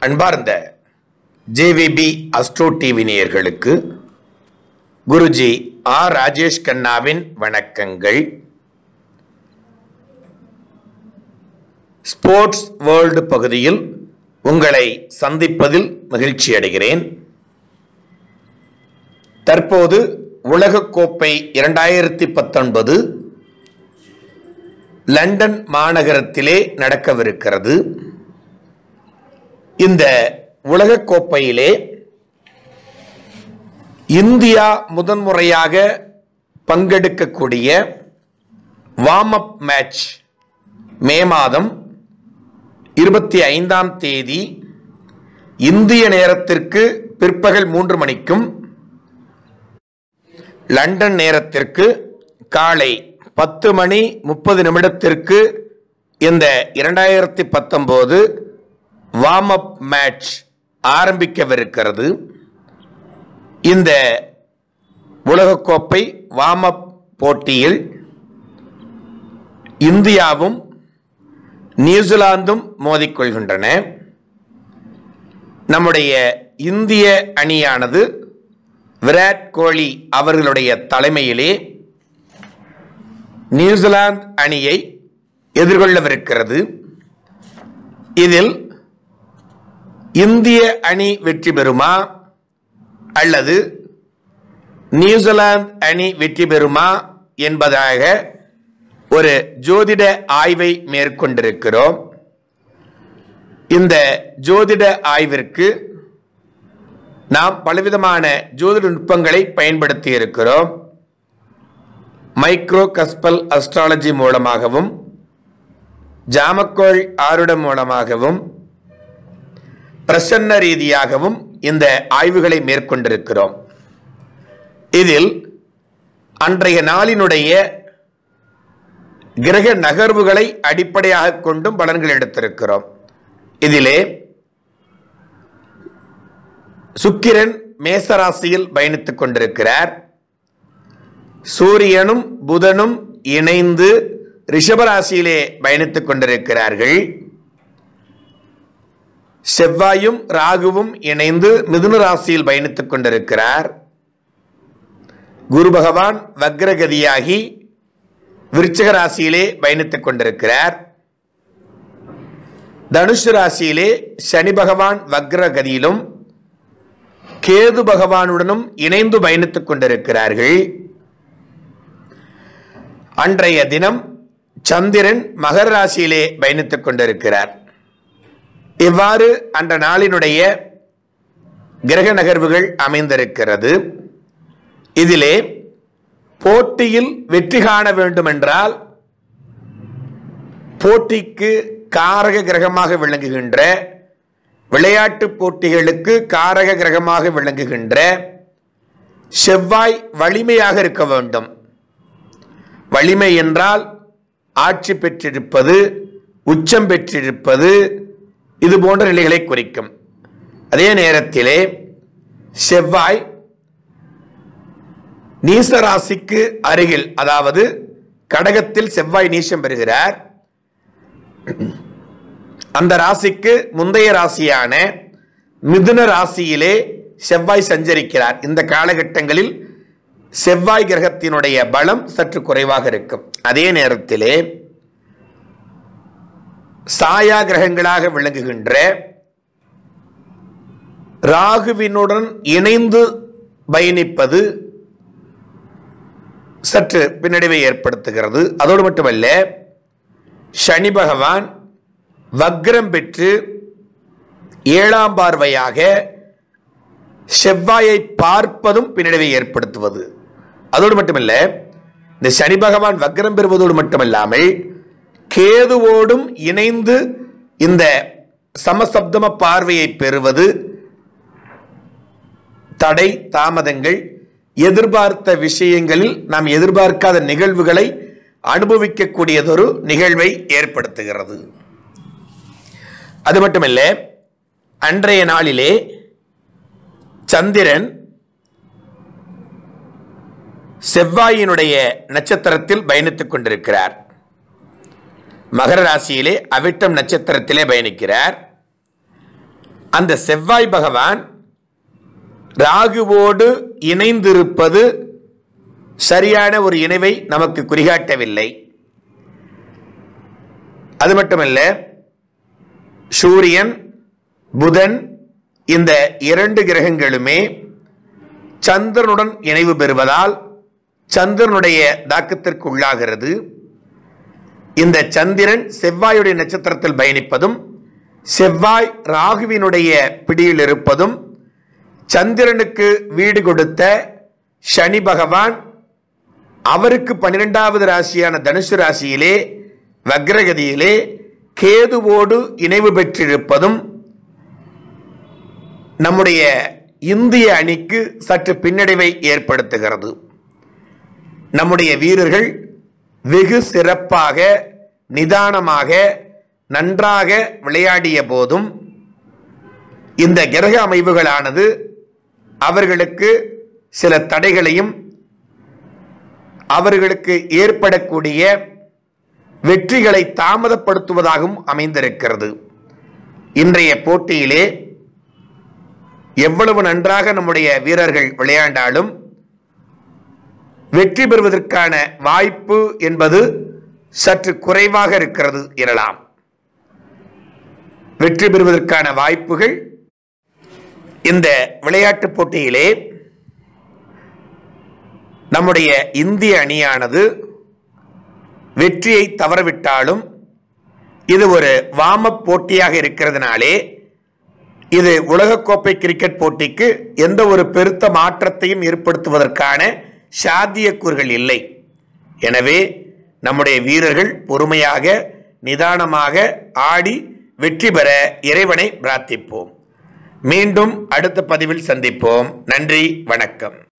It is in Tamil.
அன்பார்ந்த ஜேவிபி அஸ்ட்ரோ டிவி நேயர்களுக்கு குருஜி ஆர் ராஜேஷ் கண்ணாவின் வணக்கங்கள் ஸ்போர்ட்ஸ் வேர்ல்டு பகுதியில் உங்களை சந்திப்பதில் மகிழ்ச்சி அடைகிறேன் தற்போது உலகக்கோப்பை இரண்டாயிரத்தி பத்தொன்பது லண்டன் மாநகரத்திலே நடக்கவிருக்கிறது இந்த உலகக்கோப்பையிலே இந்தியா முதன்முறையாக பங்கெடுக்கக்கூடிய வார்ம் அப் மேட்ச் மே மாதம் இருபத்தி ஐந்தாம் தேதி இந்திய நேரத்திற்கு பிற்பகல் மூன்று மணிக்கும் லண்டன் நேரத்திற்கு காலை பத்து மணி முப்பது நிமிடத்திற்கு இந்த இரண்டாயிரத்தி பத்தொம்போது வார்ம் அப் மேட்ச் ஆரம்பிக்கவிருக்கிறது இந்த உலகக்கோப்பை வார்ம் அப் போட்டியில் இந்தியாவும் நியூசிலாந்தும் மோதிக்கொள்கின்றன நம்முடைய இந்திய அணியானது விராட் கோலி அவர்களுடைய தலைமையிலே நியூசிலாந்து அணியை எதிர்கொள்ளவிருக்கிறது இதில் இந்திய அணி வெற்றி பெறுமா அல்லது நியூசிலாந்து அணி வெற்றி பெறுமா என்பதாக ஒரு ஜோதிட ஆய்வை மேற்கொண்டிருக்கிறோம் இந்த ஜோதிட ஆய்விற்கு நாம் பலவிதமான ஜோதிட நுட்பங்களை பயன்படுத்தி இருக்கிறோம் மைக்ரோ கஸ்பல் அஸ்ட்ராலஜி மூலமாகவும் ஜாமக்கோள் ஆருடம் மூலமாகவும் பிரசன்ன ரீதியாகவும் இந்த ஆய்வுகளை மேற்கொண்டிருக்கிறோம் இதில் அன்றைய நாளினுடைய கிரக நகர்வுகளை அடிப்படையாக கொண்டும் பலன்கள் எடுத்திருக்கிறோம் இதிலே சுக்கிரன் மேசராசியில் பயணித்துக் கொண்டிருக்கிறார் சூரியனும் புதனும் இணைந்து ரிஷபராசியிலே பயணித்துக் கொண்டிருக்கிறார்கள் செவ்வாயும் ராகுவும் இணைந்து மிதுன ராசியில் பயணித்துக் கொண்டிருக்கிறார் குரு பகவான் வக்ரகதியாகி விருச்சக ராசியிலே பயணித்துக் கொண்டிருக்கிறார் தனுஷு ராசியிலே சனி பகவான் வக்ரகதியிலும் கேது பகவானுடனும் இணைந்து பயணித்துக் கொண்டிருக்கிறார்கள் அன்றைய தினம் சந்திரன் மகர ராசியிலே பயணித்துக் கொண்டிருக்கிறார் இவ்வாறு அன்ற நாளினுடைய கிரக நகர்வுகள் அமைந்திருக்கிறது இதிலே போட்டியில் வெற்றி காண வேண்டுமென்றால் போட்டிக்கு காரக கிரகமாக விளங்குகின்ற விளையாட்டு போட்டிகளுக்கு காரக கிரகமாக விளங்குகின்ற செவ்வாய் வலிமையாக இருக்க வேண்டும் வலிமை என்றால் ஆட்சி பெற்றிருப்பது உச்சம் பெற்றிருப்பது இது போன்ற நிலைகளை குறிக்கும் அதே நேரத்திலே செவ்வாய் நீசராசிக்கு அருகில் அதாவது கடகத்தில் செவ்வாய் நீசம் பெறுகிறார் அந்த ராசிக்கு முந்தைய ராசியான மிதுன ராசியிலே செவ்வாய் சஞ்சரிக்கிறார் இந்த காலகட்டங்களில் செவ்வாய் கிரகத்தினுடைய பலம் சற்று குறைவாக இருக்கும் அதே நேரத்திலே சாயா கிரகங்களாக விளங்குகின்ற ராகுவினுடன் இணைந்து பயணிப்பது சற்று பின்னடைவை ஏற்படுத்துகிறது அதோடு மட்டுமல்ல சனி பகவான் வக்ரம் பெற்று ஏழாம் பார்வையாக செவ்வாயை பார்ப்பதும் பின்னடைவை ஏற்படுத்துவது அதோடு மட்டுமல்ல இந்த சனி பகவான் வக்ரம் பெறுவதோடு மட்டுமல்லாமல் கேதுவோடும் இணைந்து இந்த சமசப்தம பார்வையை பெறுவது தடை தாமதங்கள் எதிர்பார்த்த விஷயங்களில் நாம் எதிர்பார்க்காத நிகழ்வுகளை அனுபவிக்கக்கூடியதொரு நிகழ்வை ஏற்படுத்துகிறது அது மட்டுமல்ல அன்றைய நாளிலே சந்திரன் செவ்வாயினுடைய நட்சத்திரத்தில் பயணித்துக் கொண்டிருக்கிறார் மகர ராசியிலே அவிட்டம் நட்சத்திரத்திலே பயணிக்கிறார் அந்த செவ்வாய் பகவான் ராகுவோடு இணைந்திருப்பது சரியான ஒரு இணைவை நமக்கு குறிகாட்டவில்லை அது மட்டுமல்ல சூரியன் புதன் இந்த இரண்டு கிரகங்களுமே சந்திரனுடன் இணைவு பெறுவதால் சந்திரனுடைய தாக்கத்திற்கு உள்ளாகிறது இந்த சந்திரன் செவ்வாயுடைய நட்சத்திரத்தில் பயணிப்பதும் செவ்வாய் ராகுவினுடைய பிடியில் இருப்பதும் சந்திரனுக்கு வீடு கொடுத்த சனி பகவான் அவருக்கு பன்னிரெண்டாவது ராசியான தனுசு ராசியிலே வக்ரகதியிலே கேதுவோடு இணைவு பெற்றிருப்பதும் நம்முடைய இந்திய அணிக்கு சற்று பின்னடைவை ஏற்படுத்துகிறது நம்முடைய வீரர்கள் வெகு சிறப்பாக நிதானமாக நன்றாக விளையாடிய போதும் இந்த கிரக அமைவுகளானது அவர்களுக்கு சில தடைகளையும் அவர்களுக்கு ஏற்படக்கூடிய வெற்றிகளை தாமதப்படுத்துவதாகவும் அமைந்திருக்கிறது இன்றைய போட்டியிலே எவ்வளவு நன்றாக நம்முடைய வீரர்கள் விளையாண்டாலும் வெற்றி பெறுவதற்கான வாய்ப்பு என்பது சற்று குறைவாக இருக்கிறது எனலாம் வெற்றி பெறுவதற்கான வாய்ப்புகள் இந்த விளையாட்டுப் போட்டியிலே நம்முடைய இந்திய அணியானது வெற்றியை தவறவிட்டாலும் இது ஒரு வாமப் போட்டியாக இருக்கிறதுனாலே இது உலகக்கோப்பை கிரிக்கெட் போட்டிக்கு எந்த ஒரு பெருத்த மாற்றத்தையும் ஏற்படுத்துவதற்கான சாத்தியக்கூறுகள் இல்லை எனவே நம்முடைய வீரர்கள் பொறுமையாக நிதானமாக ஆடி வெற்றி பெற இறைவனை பிரார்த்திப்போம் மீண்டும் அடுத்த பதிவில் சந்திப்போம் நன்றி வணக்கம்